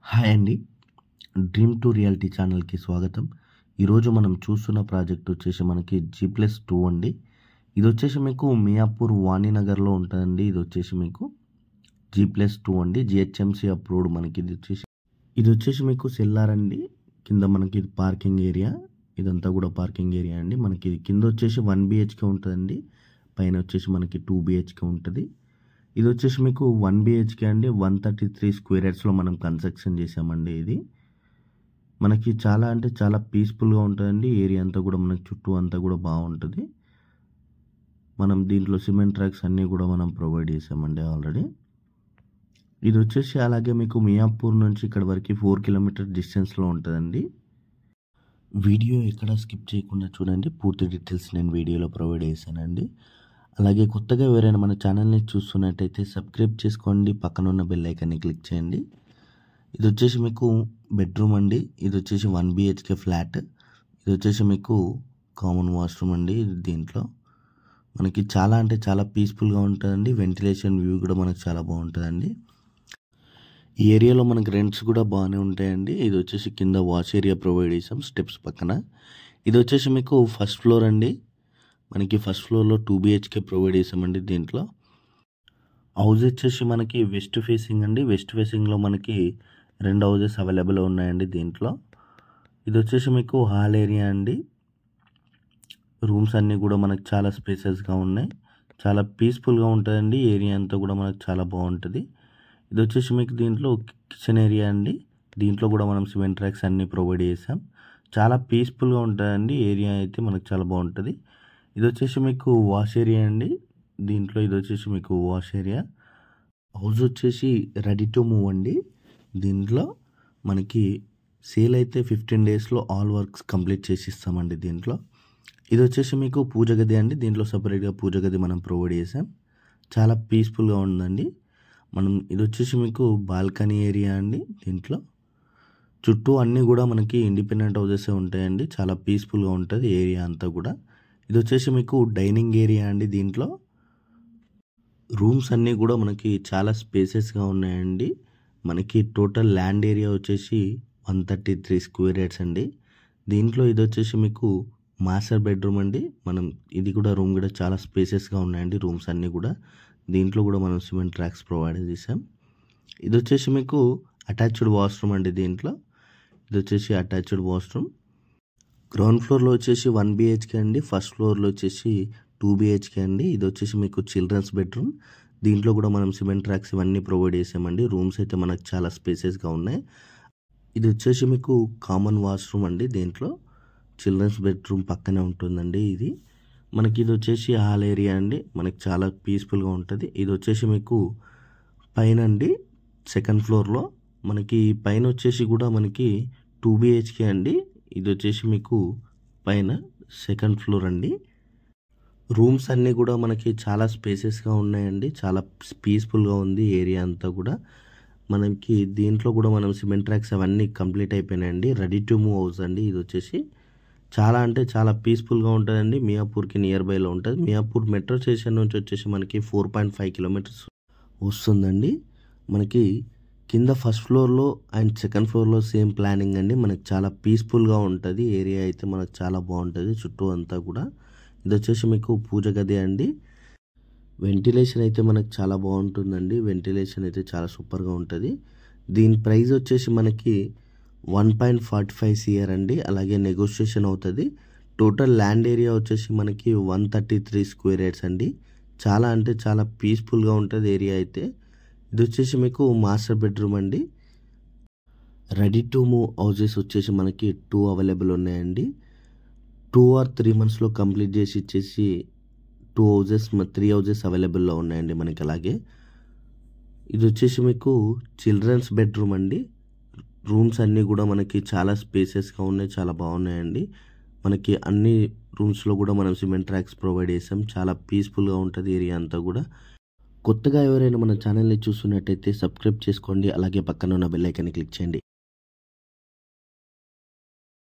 hi అండి dream to reality ఛానల్కి స్వాగతం ఈరోజు మనం చూస్తున్న ప్రాజెక్ట్ వచ్చేసి మనకి జీ ప్లస్ టూ అండి ఇది వచ్చేసి మీకు మియాపూర్ వాణినగర్లో ఉంటుందండి ఇది వచ్చేసి మీకు జీ ప్లస్ టూ అండి జిహెచ్ఎంసీ అప్రూవ్డ్ మనకి ఇది వచ్చేసి ఇది వచ్చేసి మీకు సెల్లార్ అండి కింద మనకి ఇది పార్కింగ్ ఏరియా ఇదంతా కూడా పార్కింగ్ ఏరియా అండి మనకి ఇది కింద వచ్చేసి వన్ బిహెచ్కే ఉంటుందండి పైన వచ్చేసి మనకి టూ బిహెచ్కే ఉంటుంది ఇది వచ్చేసి మీకు వన్ బిహెచ్కే అండి వన్ థర్టీ త్రీ స్క్వేర్ యార్డ్స్లో మనం కన్స్ట్రక్షన్ చేసామండి ఇది మనకి చాలా అంటే చాలా పీస్ఫుల్గా ఉంటుందండి ఏరియా అంతా కూడా మనకి చుట్టూ అంతా కూడా బాగుంటుంది మనం దీంట్లో సిమెంట్ ట్రాక్స్ అన్నీ కూడా మనం ప్రొవైడ్ చేసామండి ఆల్రెడీ ఇది వచ్చేసి అలాగే మీకు మియాపూర్ నుంచి ఇక్కడ వరకు ఫోర్ కిలోమీటర్ డిస్టెన్స్లో ఉంటుందండి వీడియో ఎక్కడ స్కిప్ చేయకుండా చూడండి పూర్తి డీటెయిల్స్ నేను వీడియోలో ప్రొవైడ్ చేశానండి అలాగే కొత్తగా ఎవరైనా మన ఛానల్ని చూస్తున్నట్టయితే సబ్స్క్రైబ్ చేసుకోండి పక్కన ఉన్న బెల్ ఐకాన్ని క్లిక్ చేయండి ఇది వచ్చేసి మీకు బెడ్రూమ్ అండి ఇది వచ్చేసి వన్ బిహెచ్కే ఫ్లాట్ ఇది వచ్చేసి మీకు కామన్ వాష్రూమ్ అండి ఇది దీంట్లో మనకి చాలా అంటే చాలా పీస్ఫుల్గా ఉంటుందండి వెంటిలేషన్ వ్యూ కూడా మనకు చాలా బాగుంటుందండి ఈ ఏరియాలో మనకి రెంట్స్ కూడా బాగానే ఉంటాయండి ఇది వచ్చేసి కింద వాష్ ఏరియా ప్రొవైడ్ చేసాం స్టెప్స్ పక్కన ఇది వచ్చేసి మీకు ఫస్ట్ ఫ్లోర్ అండి మనకి ఫస్ట్ ఫ్లోర్లో టూ బిహెచ్కే ప్రొవైడ్ చేసామండి దీంట్లో హౌస్ వచ్చేసి మనకి వెస్ట్ ఫేసింగ్ అండి వెస్ట్ ఫేసింగ్లో మనకి రెండు హౌజెస్ అవైలబుల్ ఉన్నాయండి దీంట్లో ఇది వచ్చేసి మీకు హాల్ ఏరియా అండి రూమ్స్ అన్నీ కూడా మనకు చాలా స్పేసెస్గా ఉన్నాయి చాలా పీస్ఫుల్గా ఉంటుందండి ఏరియా అంతా కూడా మనకు చాలా బాగుంటుంది ఇది వచ్చేసి మీకు దీంట్లో కిచెన్ ఏరియా అండి దీంట్లో కూడా మనం సిమెంట్ ట్రాక్స్ అన్నీ ప్రొవైడ్ చేసాం చాలా పీస్ఫుల్గా ఉంటుందండి ఏరియా అయితే మనకు చాలా బాగుంటుంది ఇది వచ్చేసి మీకు వాష్ ఏరియా అండి దీంట్లో ఇది వచ్చేసి మీకు వాష్ ఏరియా హౌస్ వచ్చేసి రెడీ టు మూవ్ అండి దీంట్లో మనకి సేల్ అయితే ఫిఫ్టీన్ డేస్లో ఆల్ వర్క్స్ కంప్లీట్ చేసి ఇస్తామండి దీంట్లో ఇది వచ్చేసి మీకు పూజ గది అండి దీంట్లో సపరేట్గా పూజ గది మనం ప్రొవైడ్ చేసాం చాలా పీస్ఫుల్గా ఉందండి మనం ఇది వచ్చేసి మీకు బాల్కనీ ఏరియా అండి దీంట్లో చుట్టూ అన్నీ కూడా మనకి ఇండిపెండెంట్ హౌసెస్ ఉంటాయండి చాలా పీస్ఫుల్గా ఉంటుంది ఏరియా అంతా కూడా ఇది వచ్చేసి మీకు డైనింగ్ ఏరియా అండి దీంట్లో రూమ్స్ అన్నీ కూడా మనకి చాలా స్పేసెస్గా ఉన్నాయండి మనకి టోటల్ ల్యాండ్ ఏరియా వచ్చేసి one thirty three square yards అండి దీంట్లో ఇది వచ్చేసి మీకు మాస్టర్ బెడ్రూమ్ అండి మనం ఇది కూడా రూమ్ కూడా చాలా స్పేసెస్గా ఉన్నాయండి రూమ్స్ అన్నీ కూడా దీంట్లో కూడా మనం సిమెంట్ ట్రాక్స్ ప్రొవైడ్ చేసాం ఇది వచ్చేసి మీకు అటాచ్డ్ వాష్రూమ్ అండి దీంట్లో ఇది వచ్చేసి అటాచ్డ్ వాష్రూమ్ గ్రౌండ్ ఫ్లోర్లో వచ్చేసి వన్ బిహెచ్కే అండి ఫస్ట్ ఫ్లోర్లో వచ్చేసి టూ బిహెచ్కే అండి ఇది వచ్చేసి మీకు చిల్డ్రన్స్ బెడ్రూమ్ దీంట్లో కూడా మనం సిమెంట్ ట్రాక్స్ ఇవన్నీ ప్రొవైడ్ చేసామండి రూమ్స్ అయితే మనకు చాలా స్పేసెస్గా ఉన్నాయి ఇది వచ్చేసి మీకు కామన్ వాష్రూమ్ అండి దీంట్లో చిల్డ్రన్స్ బెడ్రూమ్ పక్కనే ఉంటుందండి ఇది మనకి ఇది వచ్చేసి హాల్ ఏరియా అండి మనకి చాలా పీస్ఫుల్గా ఉంటుంది ఇది వచ్చేసి మీకు పైన అండి సెకండ్ ఫ్లోర్లో మనకి పైన వచ్చేసి కూడా మనకి టూ బిహెచ్కే అండి ఇది వచ్చేసి మీకు పైన సెకండ్ ఫ్లోర్ అండి రూమ్స్ అన్నీ కూడా మనకి చాలా స్పేసెస్గా ఉన్నాయండి చాలా పీస్ఫుల్గా ఉంది ఏరియా అంతా కూడా మనకి దీంట్లో కూడా మనం సిమెంట్ ట్రాక్స్ అవన్నీ కంప్లీట్ అయిపోయినాయండి రెడీ టు మూవ్ హౌస్ అండి ఇది వచ్చేసి చాలా అంటే చాలా పీస్ఫుల్గా ఉంటుందండి మియాపూర్కి నియర్ బైలో ఉంటుంది మియాపూర్ మెట్రో స్టేషన్ నుంచి వచ్చేసి మనకి ఫోర్ పాయింట్ ఫైవ్ కిలోమీటర్స్ వస్తుందండి మనకి కింద ఫస్ట్ ఫ్లోర్లో అండ్ సెకండ్ ఫ్లోర్లో సేమ్ ప్లానింగ్ అండి మనకి చాలా పీస్ఫుల్గా ఉంటుంది ఏరియా అయితే మనకు చాలా బాగుంటుంది చుట్టూ అంతా కూడా ఇది వచ్చేసి మీకు పూజ గది అండి వెంటిలేషన్ అయితే మనకు చాలా బాగుంటుందండి వెంటిలేషన్ అయితే చాలా సూపర్గా ఉంటుంది దీని ప్రైస్ వచ్చేసి మనకి one point forty five CR అండి అలాగే నెగోషియేషన్ అవుతుంది టోటల్ ల్యాండ్ ఏరియా వచ్చేసి మనకి one thirty three square yards అండి చాలా అంటే చాలా పీస్ఫుల్గా ఉంటుంది ఏరియా అయితే ఇది వచ్చేసి మీకు మాస్టర్ బెడ్రూమ్ అండి రెడీ టు మూవ్ హౌజెస్ వచ్చేసి మనకి టూ అవైలబుల్ ఉన్నాయండి టూ ఆర్ త్రీ మంత్స్లో కంప్లీట్ చేసి ఇచ్చేసి టూ హౌజెస్ త్రీ హౌజెస్ అవైలబుల్లో ఉన్నాయండి మనకి అలాగే ఇది వచ్చేసి మీకు చిల్డ్రన్స్ బెడ్రూమ్ అండి రూమ్స్ అన్నీ కూడా మనకి చాలా స్పేసెస్గా ఉన్నాయి చాలా బాగున్నాయండి మనకి అన్ని రూమ్స్లో కూడా మనం సిమెంట్ ట్రాక్స్ ప్రొవైడ్ చేసాం చాలా పీస్ఫుల్గా ఉంటుంది ఏరియా అంతా కూడా కొత్తగా ఎవరైనా మన ఛానల్ని చూస్తున్నట్టయితే సబ్స్క్రైబ్ చేసుకోండి అలాగే పక్కన ఉన్న బెల్ ఐకాన్ని క్లిక్ చేయండి